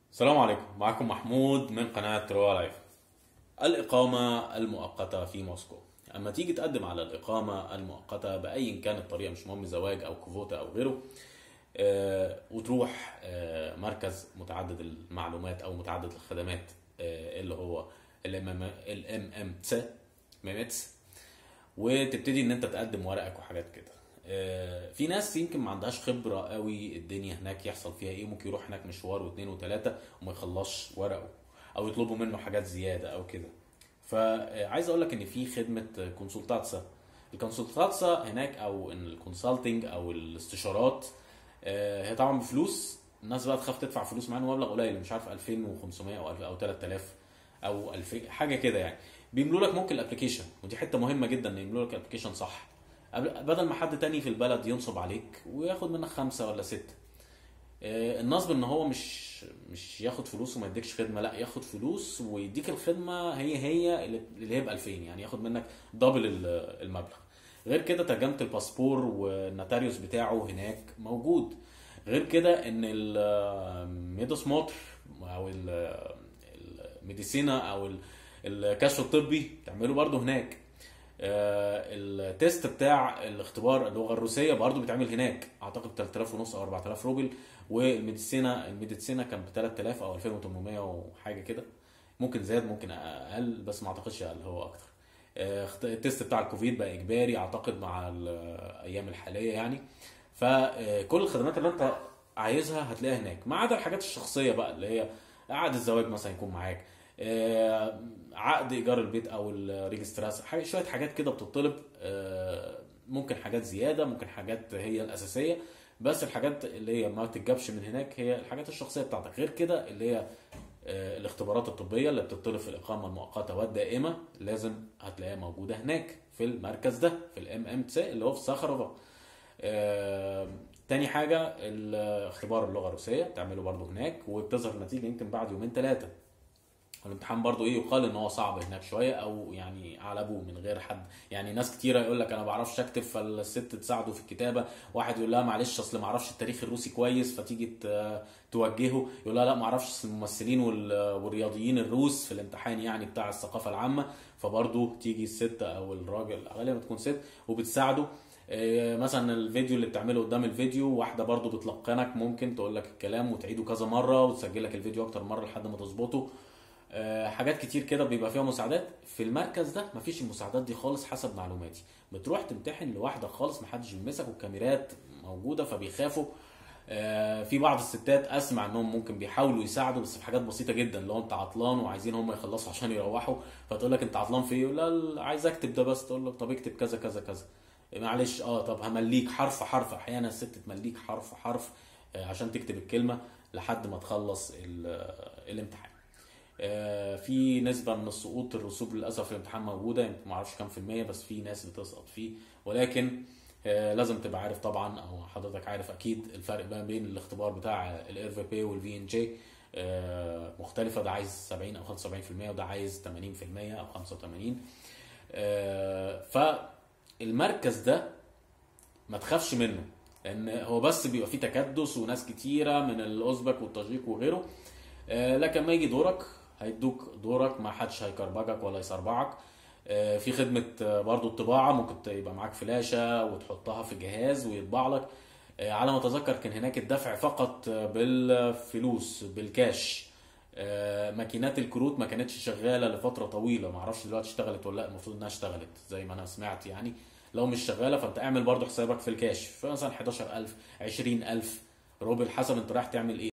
السلام عليكم معكم محمود من قناة روا لايف الإقامة المؤقتة في موسكو أما تيجي تقدم على الإقامة المؤقتة بأي كانت الطريقة مش مهم زواج أو كوفوتا أو غيره آه، وتروح آه، مركز متعدد المعلومات أو متعدد الخدمات آه، اللي هو الام ام تس ميمتس وتبتدي ان انت تقدم ورقك وحاجات كده آه، في ناس يمكن ما عندهاش خبره قوي الدنيا هناك يحصل فيها ايه ممكن يروح هناك مشوار واثنين وثلاثه وما يخلصش ورقه او يطلبوا منه حاجات زياده او كده فعايز اقول لك ان في خدمه كونسلتاتسا الكونسلتاتسا هناك او ان الكونسلتنج او الاستشارات آه، هي طبعا بفلوس الناس بقى تخاف تدفع فلوس مع انه مبلغ قليل مش عارف 2500 او 1000 او 3000 او 2000 حاجه كده يعني بيملوا لك ممكن الابلكيشن ودي حته مهمه جدا ان يملوا لك الابلكيشن صح قبل- بدل ما حد تاني في البلد ينصب عليك وياخد منك خمسه ولا سته آه، النصب ان هو مش مش ياخد فلوس وما يديكش خدمه لا ياخد فلوس ويديك الخدمه هي هي اللي اللي هي ب 2000 يعني ياخد منك دبل ال- المبلغ غير كده ترجمه الباسبور والنotarius بتاعه هناك موجود غير كده ان الميدوس موتر او ال- الميديسينا او ال- الكشف الطبي تعمله برضه هناك آه، التيست بتاع الاختبار اللغه الروسيه برضه بيتعمل هناك اعتقد 3000 ونص او 4000 روبل والميديسينا الميديسينا كان ب 3000 او 2800 وحاجه كده ممكن زاد ممكن اقل بس ما اعتقدش اقل هو اكتر آه، اخت- التيست بتاع الكوفيد بقى اجباري اعتقد مع الايام الحاليه يعني فكل الخدمات اللي انت عايزها هتلاقيها هناك ما عدا الحاجات الشخصيه بقى اللي هي عقد الزواج مثلا يكون معاك آه، عقد ايجار البيت او الريجستراس حاجة شويه حاجات كده بتطلب آه، ممكن حاجات زياده ممكن حاجات هي الاساسيه بس الحاجات اللي هي ما تتجابش من هناك هي الحاجات الشخصيه بتاعتك غير كده اللي هي آه، الاختبارات الطبيه اللي بتطلب في الاقامه المؤقته والدائمه لازم هتلاقيها موجوده هناك في المركز ده في الام ام تي اللي هو في سخرة آه، تاني حاجة الاختبار اللغة الروسية تعمله برضو هناك وبتظهر النتيجة يمكن بعد يومين ثلاثة الامتحان برضو ايه يقال ان هو صعب هناك شويه او يعني على ابوه من غير حد يعني ناس كتيره يقول لك انا ما بعرفش اكتب فالست تساعده في الكتابه واحد يقول لها معلش اصل ما اعرفش التاريخ الروسي كويس فتيجي ت- توجهه يقول لها لا ما اعرفش أصل الممثلين وال- والرياضيين الروس في الامتحان يعني بتاع الثقافه العامه فبرضو تيجي الست او الراجل غالبا بتكون ست وبتساعده إيه، مثلا الفيديو اللي بتعمله قدام الفيديو واحده برضو بتلقنك ممكن تقول لك الكلام وتعيده كذا مره وتسجل لك الفيديو اكتر مره لحد ما تظبطه آه، حاجات كتير كده بيبقى فيها مساعدات في المركز ده مفيش المساعدات دي خالص حسب معلوماتي بتروح تمتحن لوحدك خالص محدش يلمسك والكاميرات موجوده فبيخافوا آه، في بعض الستات اسمع انهم ممكن بيحاولوا يساعدوا بس في حاجات بسيطه جدا لو انت عطلان وعايزين هم يخلصوا عشان يروحوا فتقول لك انت عطلان في ايه يقول لا لا، عايز اكتب ده بس تقول له طب اكتب كذا كذا كذا معلش اه طب همليك حرف حرف احيانا الست تمليك حرف حرف آه، عشان تكتب الكلمه لحد ما تخلص ال- آه، الامتحان آه، في نسبة من السقوط الرسوب للأسف في الامتحان موجودة يمكن ما اعرفش كام في المية بس في ناس بتسقط فيه ولكن آه، لازم تبقى عارف طبعا او حضرتك عارف اكيد الفرق بقى بين الاختبار بتاع الاير في بي والفي ان جي مختلفة ده عايز 70 او 75% وده عايز 80% او 85 آه، فالمركز ده ما تخافش منه لان هو بس بيبقى فيه تكدس وناس كتيره من الاوزبك والتاجيك وغيره آه، لكن ما يجي دورك هيدوك دورك ما حدش هيكربجك ولا يصربعك آه، في خدمة آه، برضو الطباعة ممكن يبقى معاك فلاشة وتحطها في جهاز ويطبع لك آه، على ما اتذكر كان هناك الدفع فقط آه، بالفلوس بالكاش آه، ماكينات الكروت ما كانتش شغالة لفترة طويلة ما اعرفش دلوقتي اشتغلت ولا لا المفروض انها اشتغلت زي ما انا سمعت يعني لو مش شغالة فانت اعمل برضو حسابك في الكاش فمثلا 11000 20000 روبل حسب انت رايح تعمل ايه